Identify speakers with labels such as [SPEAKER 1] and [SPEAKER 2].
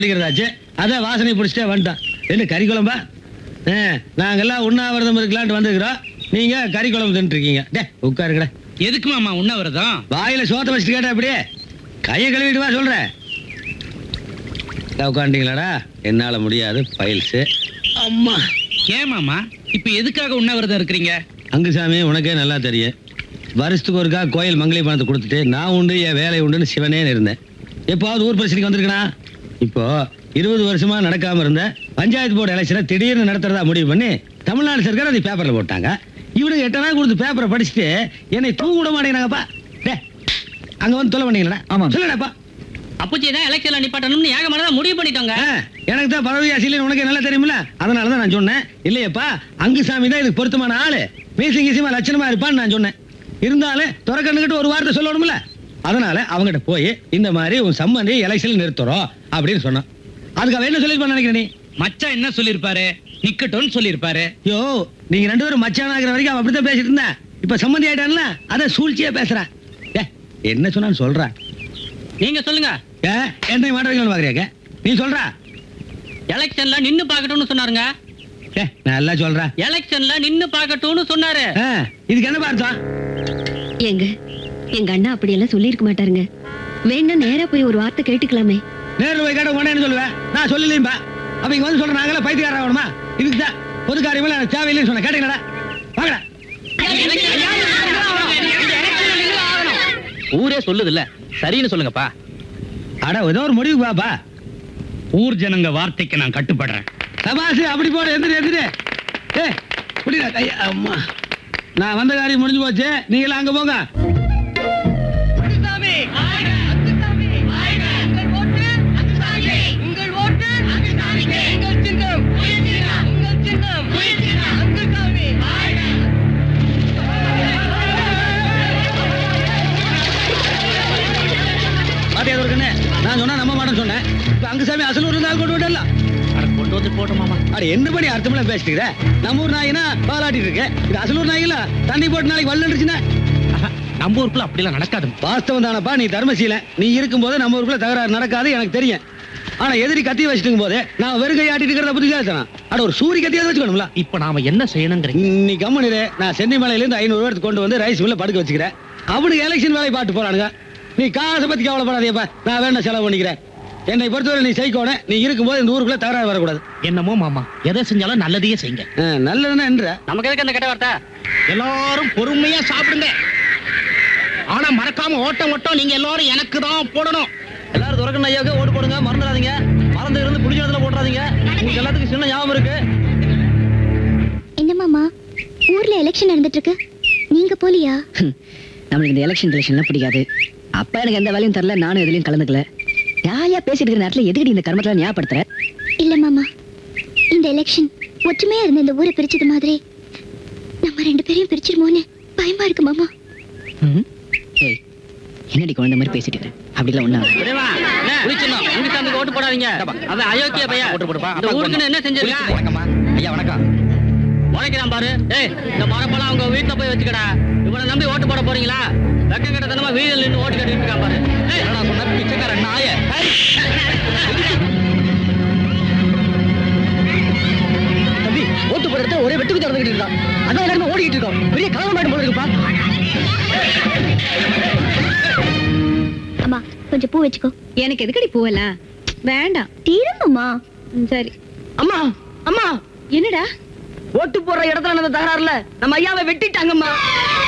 [SPEAKER 1] பிடிக்கிறதாச்சு அதான் வாசனை பிடிச்சிட்டே வந்துட்டான் என்ன கறி குழம்பா ஆ, நாங்கெல்லாம் உண்ணாவிரதம் இருக்கலான்ட்டு வந்துருக்குறோம் நீங்க கறி குழம்பு தின்னுட்டு இருக்கீங்க டே உட்காருங்கடா
[SPEAKER 2] எதுக்கு மாமா உண்ணாவிரதம்
[SPEAKER 1] வாயில சோத்த வச்சுட்டு கேட்டா அப்படியே கையை கழுவிட்டு வா சொல்றேன் உட்காந்துட்டீங்களாடா என்னால முடியாது பைல்ஸ் அம்மா
[SPEAKER 2] ஏன் மாமா இப்ப எதுக்காக உண்ணாவிரதம் இருக்கிறீங்க
[SPEAKER 1] அங்குசாமி உனக்கே நல்லா தெரியும் வருஷத்துக்கு ஒருக்கா கோயில் மங்களி பணத்தை கொடுத்துட்டு நான் உண்டு என் வேலை உண்டுன்னு சிவனே இருந்தேன் எப்போவாவது ஊர் பிரச்சனைக்கு வந்திருக்கனா இப்போ இருபது வருஷமா நடக்காம இருந்த பஞ்சாயத்து போர்டு எலெக்ஷனை திடீர்னு நடத்துறதா முடிவு பண்ணி தமிழ்நாடு சர்க்கார் அதை பேப்பர்ல போட்டாங்க இவனுக்கு எட்டனா கொடுத்து பேப்பரை படிச்சுட்டு என்னை தூங்க விட மாட்டேங்கிறாங்கப்பா டே அங்க வந்து தொலை பண்ணீங்களா ஆமா சொல்லடப்பா
[SPEAKER 3] அப்பச்சி தான் எலெக்ஷன்ல நிப்பாட்டணும்னு ஏகமானதா முடிவு பண்ணிட்டோங்க
[SPEAKER 1] ஆ, எனக்கு தான் பதவி ஆசையில் உனக்கு நல்லா தெரியுமில்ல அதனால தான் நான் சொன்னேன் இல்லையப்பா அங்குசாமி தான் இதுக்கு பொருத்தமான ஆளு மீசிங் கீசியமா லட்சணமா இருப்பான்னு நான் சொன்னேன் இருந்தாலும் துறக்கண்ணுக்கிட்ட ஒரு வார்த்தை சொல்லணும்ல அதனால அவங்ககிட்ட போய் இந்த மாதிரி உன் சம்மந்தி எலெக்ஷன் நிறுத்துறோம் அப்படின்னு சொன்னான் அதுக்கு அவன் என்ன சொல்லிருப்பான்னு நினைக்கிறேன் நீ
[SPEAKER 2] மச்சான் என்ன சொல்லிருப்பாரு நிக்கட்டும்னு சொல்லிருப்பாரு
[SPEAKER 1] யோ நீங்க ரெண்டு பேரும் மச்சான் ஆகிற வரைக்கும் அவன் அப்படித்தான் பேசிட்டு இருந்தேன் இப்ப சம்மந்தி ஆயிட்டான்ல அதான் சூழ்ச்சியா பேசுறான் ஏ, என்ன சொன்னான்னு சொல்றான்
[SPEAKER 3] நீங்க சொல்லுங்க
[SPEAKER 1] ஏ என்னை மாட்டுறீங்கன்னு பாக்குறியாக்க நீ சொல்றா
[SPEAKER 3] எலெக்ஷன்ல நின்னு பாக்கட்டும்னு சொன்னாருங்க
[SPEAKER 1] ஏ நல்லா சொல்றேன்
[SPEAKER 3] எலெக்ஷன்ல நின்னு பாக்கட்டும்னு சொன்னாரு
[SPEAKER 1] ஆ, இதுக்கு என்ன பார்த்தோம்
[SPEAKER 4] ஏங்க எங்க அண்ணா அப்படியெல்லாம் சொல்லியிருக்க மாட்டாருங்க வேணா நேரா போய் ஒரு வார்த்தை கேட்டுக்கலாமே
[SPEAKER 1] நேரில் போய் கேட்ட உடனே என்ன சொல்லுவேன் நான் சொல்லலையும்பா அப்ப இங்க வந்து சொல்ற நாங்களே பைத்தியக்காரன் ஆகணுமா இதுக்கு தான் பொது காரியங்கள் எனக்கு தேவையில்லைன்னு சொன்னேன் கேட்டீங்களா வாங்கடா
[SPEAKER 3] ஊரே சொல்லுது இல்ல சரின்னு சொல்லுங்கப்பா
[SPEAKER 1] அட ஏதோ ஒரு முடிவு பாப்பா
[SPEAKER 2] ஊர் ஜனங்க வார்த்தைக்கு நான் கட்டுப்படுறேன்
[SPEAKER 1] தபாசு அப்படி போட எந்திரி எந்திரி ஏ புடிடா கையா அம்மா நான் வந்த காரியம் முடிஞ்சு போச்சு நீங்களாம் அங்க போங்க பாத்தியா இருக்கண்ணே நான் சொன்னா நம்ப மாட்டேன்னு சொன்னேன் இப்ப அங்குசாமி அசலூர் இருந்தால் கொண்டு விடல
[SPEAKER 3] கொண்டு வந்து போட்டு மாமா
[SPEAKER 1] அட என்ன பண்ணி அர்த்தமெல்லாம் பேசிட்டு நம்ம ஊர் நாயினா பாலாட்டிட்டு இருக்கு இது அசலூர் நாய்கள தண்ணி போட்டு நாளைக்கு வல்லுச்சுன்னா
[SPEAKER 2] நம்ம ஊருக்குள்ள அப்படிலாம் நடக்காது
[SPEAKER 1] வாஸ்தவம் தானப்பா நீ தர்மசீல நீ இருக்கும்போது நம்ம ஊருக்குள்ள தகராறு நடக்காது எனக்கு தெரியும் ஆனா எதிரி கத்தி வச்சுட்டு போது நான் வெறும் கை ஆட்டிட்டு இருக்கிறத பத்தி கேட்கணும் அட ஒரு சூரி கத்தியாவது வச்சுக்கணும்ல
[SPEAKER 2] இப்ப நாம என்ன செய்யணுங்கிறீங்க
[SPEAKER 1] நீ கம்மனிரு நான் சென்னை மலையில இருந்து ஐநூறு எடுத்து கொண்டு வந்து ரைஸ் மில்ல படுக்க வச்சுக்கிறேன் அவனுக்கு எலெக்ஷன் வேலையை பார்த்து போறானுங்க நீ காசை பத்தி கவலைப்படாதேப்பா நான் வேணா செலவு பண்ணிக்கிறேன் என்னை பொறுத்தவரை நீ சைக்கோன நீ இருக்கும்போது இந்த ஊருக்குள்ள தகராறு வரக்கூடாது
[SPEAKER 2] என்னமோ மாமா எதை செஞ்சாலும் நல்லதையே செய்யுங்க
[SPEAKER 1] ஆ, நல்லதுன்னா என்ற
[SPEAKER 3] நமக்கு எதுக்கு அந்த கெட்ட வார்த்தை
[SPEAKER 2] எல்லாரும் பொறுமையா சாப்பிடுங்க ஆனா மறக்காம ஓட்டம் ஓட்டம் நீங்க எல்லாரும் எனக்கு தான் போடணும்
[SPEAKER 1] எல்லாரும் துறக்கணும் ஐயாவுக்கு ஓட்டு போடுங்க மறந்துடாதீங்க மறந்து இருந்து பிடிச்ச இடத்துல போட்டுறாதீங்க உங்களுக்கு எல்லாத்துக்கும் சின்ன ஞாபகம் இருக்கு
[SPEAKER 5] என்ன மாமா ஊர்ல எலெக்ஷன் நடந்துட்டு இருக்கு நீங்க போலியா
[SPEAKER 4] நம்மளுக்கு இந்த எலெக்ஷன் எலெக்ஷன்லாம் பிடிக்காது அப்பா எனக்கு எந்த வேலையும் தரல நானும் எதுலயும் கலந்துக்கல யாயா பேசிட்டு இருக்கிற நேரத்துல எதுக்கடி இந்த கர்மத்தை ஞாபகப்படுத்துற
[SPEAKER 5] இல்ல மாமா இந்த எலெக்ஷன் ஒற்றுமையா இருந்த இந்த ஊரை பிரிச்சது மாதிரி நம்ம ரெண்டு பேரையும் பிரிச்சிருமோன்னு பயமா இருக்கு மாமா
[SPEAKER 4] ம்? ஏய் என்னடி குழந்தை மாதிரி பேசிட்டு இருக்க அப்படிலாம் ஒண்ணா
[SPEAKER 3] குளிச்சிடணும் இந்துஸ்தானுக்கு ஓட்டு போடாதீங்க அவன் அயோக்கிய பையன்
[SPEAKER 2] ஓட்டு போடுப்பா.
[SPEAKER 3] இந்த ஊருக்குன்னு என்ன செஞ்சிருக்கான்
[SPEAKER 2] வணக்கம்மா ஐயா வணக்கம்
[SPEAKER 3] உழைக்கிறான் பாரு ஏய் இந்த மரப்பெல்லாம் அவங்க வீட்டுல போய் வச்சுக்கடா இவனை நம்பி ஓட்டு போட போறீங்களா வெக்க கட்டத்தனமா வீதியில் நின்று ஓட்டு கேட்டு இருக்கான் பாரு ஏய்
[SPEAKER 2] என்னடா சொன்ன பிச்சைக்கார நாய
[SPEAKER 4] தம்பி ஓட்டு போடுறது ஒரே வெட்டுக்கு திறந்துகிட்டு இருக்கான் அதான் எல்லாருமே ஓடிக்கிட்டு இருக்கோம் பெரிய கலவரம் ஆயிடும் போல இருக்குப்பா
[SPEAKER 5] அம்மா கொஞ்சம் பூ வச்சுக்கோ
[SPEAKER 4] எனக்கு எதுக்கடி பூவெல்லாம் வேண்டாம்
[SPEAKER 5] தீருமாம்மா
[SPEAKER 4] சரி
[SPEAKER 6] அம்மா அம்மா
[SPEAKER 4] என்னடா
[SPEAKER 6] ஓட்டு போடுற இடத்துல நடந்த தகராறுல நம்ம ஐயாவை வெட்டிட்டாங்கம்மா